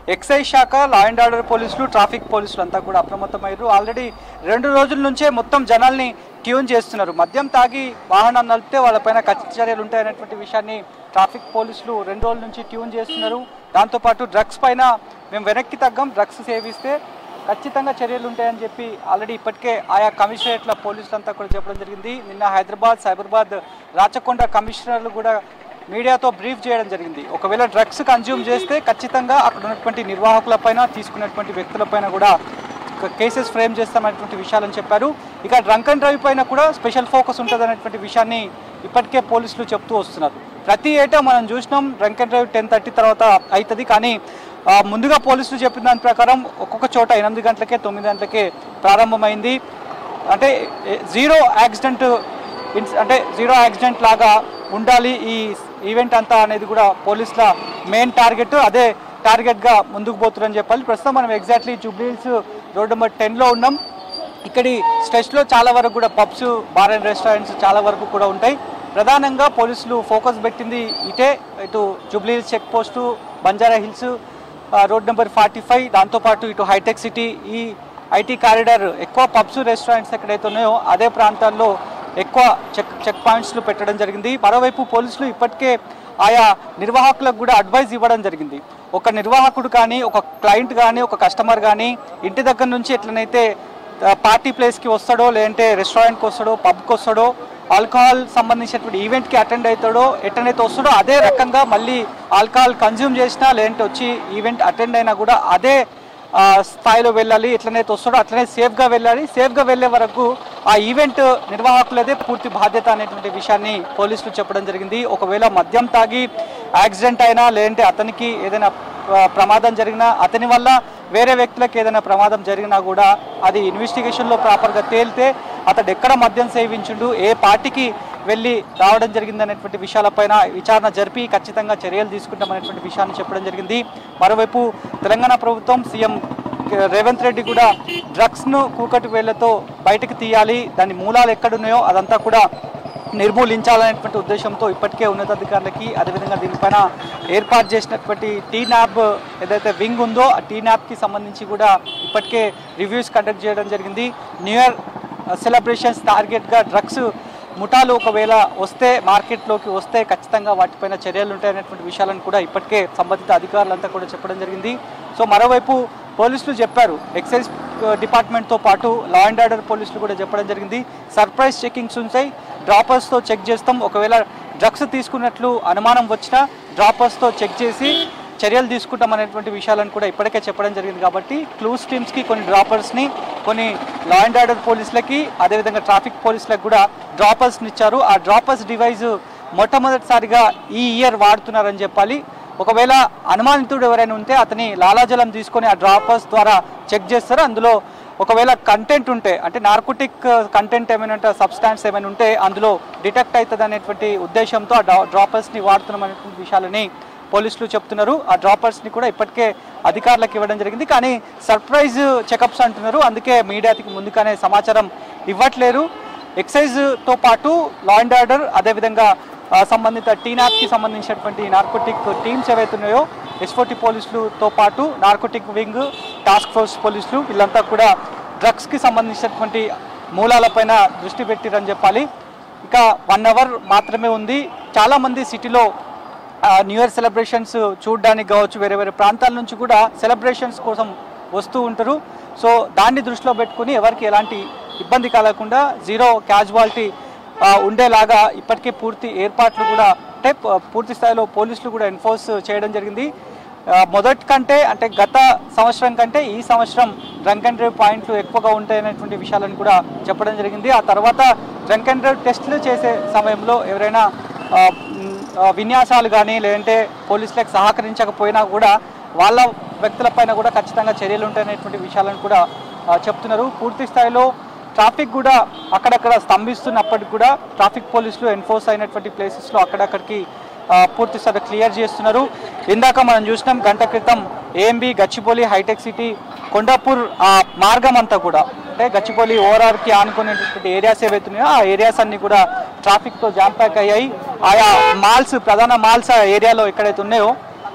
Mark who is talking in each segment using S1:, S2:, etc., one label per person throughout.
S1: excise శాఖ law and order పోలీసులు traffic పోలీసులు అంతా కూడా అప్రమత్తమయ్యారు ఆల్రెడీ రెండు రోజుల నుంచే మొత్తం జనాల్ని ట్యూన్ చేస్తున్నారు మద్యం తాగి వాహనం నడిపితే వాళ్ళపైన కఠిన చర్యలు ఉంటాయనేటువంటి విషయాన్ని ట్రాఫిక్ పోలీసులు రెండు రోజుల నుంచి ట్యూన్ చేస్తున్నారు దాంతోపాటు డ్రగ్స్ పైన మేము వెనక్కి తగ్గం డ్రగ్స్ సేవిస్తే ఖచ్చితంగా చర్యలు ఉంటాయని చెప్పి ఆల్రెడీ ఇప్పటికే ఆయా కమిషనరేట్ల పోలీసులంతా కూడా చెప్పడం జరిగింది నిన్న హైదరాబాద్ సైబరాబాద్ రాచకొండ కమిషనర్లు కూడా మీడియాతో బ్రీఫ్ చేయడం జరిగింది ఒకవేళ డ్రగ్స్ కన్జ్యూమ్ చేస్తే ఖచ్చితంగా అక్కడ ఉన్నటువంటి నిర్వాహకులపైన తీసుకున్నటువంటి వ్యక్తులపైన కూడా కేసెస్ ఫ్రేమ్ చేస్తామనేటువంటి విషయాలని చెప్పారు ఇక డ్రంక్ అండ్ డ్రైవ్ పైన కూడా స్పెషల్ ఫోకస్ ఉంటుంది అనేటువంటి విషయాన్ని ఇప్పటికే పోలీసులు చెప్తూ వస్తున్నారు ప్రతి ఏటా మనం చూసినాం drunk and drive ten thirty తర్వాత అవుతుంది కానీ ఆ, ముందుగా పోలీసులు చెప్పిన దాని ప్రకారం ఒక్కొక్క చోట ఎనిమిది గంటలకే తొమ్మిది గంటలకే ప్రారంభమైంది అంటే ఏ, జీరో యాక్సిడెంట్ ఇన్స్ అంటే జీరో యాక్సిడెంట్ లాగా ఉండాలి ఈ ఈవెంట్ అంతా అనేది కూడా పోలీసుల మెయిన్ టార్గెట్ అదే టార్గెట్గా ముందుకు పోతున్నారని చెప్పాలి ప్రస్తుతం మనం ఎగ్జాక్ట్లీ జూబ్లీహిల్స్ రోడ్ నెంబర్ టెన్లో ఉన్నాం ఇక్కడి స్ట్రెచ్లో చాలా వరకు కూడా పబ్స్ బార్ అండ్ రెస్టారెంట్స్ చాలా వరకు కూడా ఉంటాయి ప్రధానంగా పోలీసులు ఫోకస్ పెట్టింది ఇటే ఇటు Jubilee Hills check post Banjara Hills ఆ, రోడ్ నెంబర్ ఫార్టీ ఫైవ్ దాంతోపాటు ఇటు హైటెక్ సిటీ ఈ ఐటీ కారిడార్ ఎక్కువ పబ్స్ రెస్టారెంట్స్ ఎక్కడైతే ఉన్నాయో అదే ప్రాంతాల్లో ఎక్కువ చెక్ చెక్ పాయింట్స్లు పెట్టడం జరిగింది మరోవైపు పోలీసులు ఇప్పటికే ఆయా నిర్వాహకులకు కూడా అడ్వైజ్ ఇవ్వడం జరిగింది ఒక నిర్వాహకుడు కానీ ఒక క్లయింట్ కానీ ఒక కస్టమర్ కానీ ఇంటి దగ్గర నుంచి ఎట్లనైతే ఆ, పార్టీ ప్లేస్కి వస్తాడో లేదంటే రెస్టారెంట్కి వస్తాడో పబ్కి వస్తాడో ఆల్కహాల్ సంబంధించినటువంటి ఈవెంట్కి అటెండ్ అవుతాడో ఎట్లనైతే వస్తాడో అదే రకంగా మళ్ళీ ఆల్కహాల్ కన్జ్యూమ్ చేసినా లేదంటే వచ్చి ఈవెంట్ అటెండ్ అయినా కూడా అదే ఆ, స్థాయిలో వెళ్ళాలి ఎట్లనైతే వస్తాడో అట్లనే సేఫ్గా వెళ్ళాలి సేఫ్గా వెళ్ళే వరకు ఆ ఈవెంట్ నిర్వాహకులదే పూర్తి బాధ్యత అనేటువంటి విషయాన్ని పోలీసులు చెప్పడం జరిగింది ఒకవేళ మద్యం తాగి యాక్సిడెంట్ అయినా లేదంటే అతనికి ఏదైనా ఆ, ప్రమాదం జరిగినా అతని వల్ల వేరే వ్యక్తులకు ఏదైనా ప్రమాదం జరిగినా కూడా అది ఇన్వెస్టిగేషన్లో ప్రాపర్గా తేలితే అతడు ఎక్కడ మద్యం సేవించుండు ఏ పార్టీకి వెళ్ళి రావడం జరిగింది అనేటువంటి విషయాలపైన విచారణ జరిపి ఖచ్చితంగా చర్యలు తీసుకుంటామనేటువంటి విషయాన్ని చెప్పడం జరిగింది మరోవైపు తెలంగాణ ప్రభుత్వం సీఎం రేవంత్ రెడ్డి కూడా డ్రగ్స్ను కూకటి వేళ్లతో బయటకు తీయాలి దాని మూలాలు ఎక్కడున్నాయో అదంతా కూడా నిర్మూలించాలనేటువంటి ఉద్దేశంతో ఇప్పటికే ఉన్నతాధికారులకి అదేవిధంగా దీనిపైన ఏర్పాటు చేసినటువంటి టీ న్యాబ్ ఏదైతే వింగ్ ఉందో ఆ టీ న్యాబ్కి సంబంధించి కూడా ఇప్పటికే రివ్యూస్ కండక్ట్ చేయడం జరిగింది న్యూ ఇయర్ సెలబ్రేషన్స్ టార్గెట్గా డ్రగ్స్ ముఠాలు ఒకవేళ వస్తే మార్కెట్లోకి వస్తే ఖచ్చితంగా వాటిపైన చర్యలు ఉంటాయనేటువంటి విషయాలను కూడా ఇప్పటికే సంబంధిత అధికారులంతా కూడా చెప్పడం జరిగింది సో మరోవైపు పోలీసులు చెప్పారు ఎక్సైజ్ డిపార్ట్మెంట్తో పాటు లా అండ్ ఆర్డర్ పోలీసులు కూడా చెప్పడం జరిగింది సర్ప్రైజ్ చెకింగ్స్ ఉంటాయి డ్రాపర్స్తో చెక్ చేస్తాం ఒకవేళ డ్రగ్స్ తీసుకున్నట్లు అనుమానం వచ్చినా డ్రాపర్స్తో చెక్ చేసి చర్యలు తీసుకుంటాం అనేటువంటి విషయాలను కూడా ఇప్పటికే చెప్పడం జరిగింది కాబట్టి క్లూస్ టీమ్స్కి కొన్ని డ్రాపర్స్ని కొన్ని లా అండ్ ఆర్డర్ పోలీసులకి అదేవిధంగా ట్రాఫిక్ పోలీసులకు కూడా డ్రాపర్స్ని ఇచ్చారు ఆ డ్రాపర్స్ డివైజ్ మొట్టమొదటిసారిగా ఈ ఇయర్ వాడుతున్నారని చెప్పాలి ఒకవేళ అనుమానితుడు ఎవరైనా ఉంటే అతని లాలాజలం తీసుకొని ఆ డ్రాపర్స్ ద్వారా చెక్ చేస్తారు అందులో ఒకవేళ కంటెంట్ ఉంటే అంటే నార్కోటిక్ కంటెంట్ ఏమైనా ఉంటే సబ్స్టాన్స్ ఏమైనా ఉంటే అందులో డిటెక్ట్ అవుతుంది అనేటువంటి ఉద్దేశంతో ఆ డ్రాపర్స్ని వాడుతున్నాం అనేటువంటి విషయాలని పోలీసులు చెప్తున్నారు ఆ డ్రాపర్స్ని కూడా ఇప్పటికే అధికారులకు ఇవ్వడం జరిగింది కానీ సర్ప్రైజ్ చెకప్స్ అంటున్నారు అందుకే మీడియాకి ముందుగానే సమాచారం ఇవ్వట్లేరు ఎక్సైజ్తో పాటు లా అండ్ ఆర్డర్ అదేవిధంగా ఆ, సంబంధిత టీనాప్కి సంబంధించినటువంటి నార్కోటిక్ టీమ్స్ ఏవైతే ఉన్నాయో ఎస్ఓటి పోలీసులతో పాటు నార్కోటిక్ వింగ్ టాస్క్ ఫోర్స్ పోలీసులు వీళ్ళంతా కూడా డ్రగ్స్కి సంబంధించినటువంటి మూలాలపైన దృష్టి పెట్టిరని చెప్పాలి ఇక వన్ అవర్ మాత్రమే ఉంది చాలామంది సిటీలో ఆ, న్యూ ఇయర్ సెలబ్రేషన్స్ చూడడానికి కావచ్చు వేరే వేరే ప్రాంతాల నుంచి కూడా సెలబ్రేషన్స్ కోసం వస్తూ ఉంటారు సో దాన్ని దృష్టిలో పెట్టుకుని ఎవరికి ఎలాంటి ఇబ్బంది కలగకుండా జీరో క్యాజువాలిటీ ఉండేలాగా ఇప్పటికే పూర్తి ఏర్పాట్లు కూడా అంటే ప- పూర్తి స్థాయిలో పోలీసులు కూడా ఎన్ఫోర్స్ చేయడం జరిగింది ఆ, మొదటి కంటే అంటే గత సంవత్సరం కంటే ఈ సంవత్సరం డ్రంక్ అండ్ డ్రైవ్ పాయింట్లు ఎక్కువగా ఉంటాయనేటువంటి విషయాలను కూడా చెప్పడం జరిగింది ఆ తర్వాత డ్రంక్ అండ్ డ్రైవ్ టెస్టులు చేసే సమయంలో ఎవరైనా ఆ, మ్, ఆ, విన్యాసాలు కానీ లేదంటే పోలీసులకు సహకరించకపోయినా కూడా వాళ్ళ వ్యక్తులపైన కూడా ఖచ్చితంగా చర్యలు ఉంటాయనేటువంటి విషయాలను కూడా ఆ, చెప్తున్నారు పూర్తి స్థాయిలో ట్రాఫిక్ కూడా అక్కడక్కడ స్తంభిస్తున్నప్పటికి కూడా ట్రాఫిక్ పోలీసులు ఎన్ఫోర్స్ అయినటువంటి ప్లేసెస్లో అక్కడక్కడికి ఆ, పూర్తి స్థాయిలో క్లియర్ చేస్తున్నారు ఇందాక మనం చూసినాం గంట క్రితం ఏఎంబి గచ్చిబౌలి హైటెక్ సిటీ కొండాపూర్ ఆ మార్గం అంతా కూడా అంటే గచ్చిబౌలి ఓఆర్ఆర్కి ఆనుకునేటువంటి ఏరియాస్ ఏవైతే ఉన్నాయో ఆ ఏరియాస్ అన్ని కూడా ట్రాఫిక్తో జామ్ ప్యాక్ అయ్యాయి ఆయా మాల్స్ ప్రధాన మాల్స్ ఆ ఏరియాలో ఎక్కడైతే ఉన్నాయో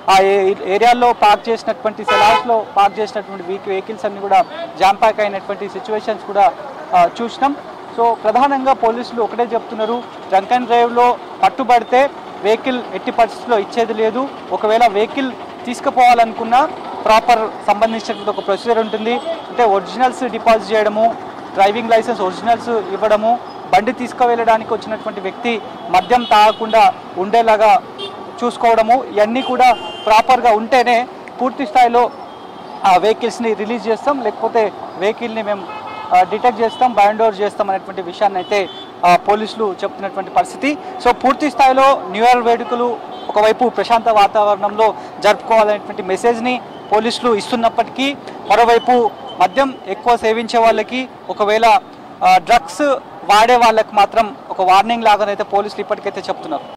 S1: ఆ ఏ- ఏరియాల్లో పార్క్ చేసినటువంటి సెలార్స్లో పార్క్ చేసినటువంటి వీక్ వెహికల్స్ అన్ని కూడా జామ్ ప్యాక్ అయినటువంటి సిచ్యువేషన్స్ కూడా ఆ, చూసినాం సో ప్రధానంగా పోలీసులు ఒకటే చెప్తున్నారు డ్రంక్ అండ్ డ్రైవ్లో పట్టుబడితే వెహికల్ ఎట్టి పరిస్థితుల్లో ఇచ్చేది లేదు ఒకవేళ వెహికల్ తీసుకుపోవాలనుకున్నా ప్రాపర్ సంబంధించినటువంటి ఒక ప్రొసీజర్ ఉంటుంది అంటే ఒరిజినల్స్ డిపాజిట్ చేయడము డ్రైవింగ్ లైసెన్స్ ఒరిజినల్స్ ఇవ్వడము బండి తీసుకువెళ్ళడానికి వచ్చినటువంటి వ్యక్తి మద్యం తాగకుండా ఉండేలాగా చూసుకోవడము ఇవన్నీ కూడా ప్రాపర్గా ఉంటేనే పూర్తి స్థాయిలో ఆ వెహికల్స్ని రిలీజ్ చేస్తాం లేకపోతే వెహికల్ని మేము డిటెక్ట్ చేస్తాం బైండ్ ఓవర్ చేస్తాం అనేటువంటి విషయాన్ని అయితే ఆ, పోలీసులు చెప్తున్నటువంటి పరిస్థితి సో పూర్తి స్థాయిలో న్యూ ఇయర్ వేడుకలు ఒకవైపు ప్రశాంత వాతావరణంలో జరుపుకోవాలనేటువంటి మెసేజ్ని పోలీసులు ఇస్తున్నప్పటికీ మరోవైపు మద్యం ఎక్కువ సేవించే వాళ్ళకి ఒకవేళ డ్రగ్స్ వాడే వాళ్ళకి మాత్రం ఒక వార్నింగ్ లాగానైతే పోలీసులు ఇప్పటికైతే చెప్తున్నారు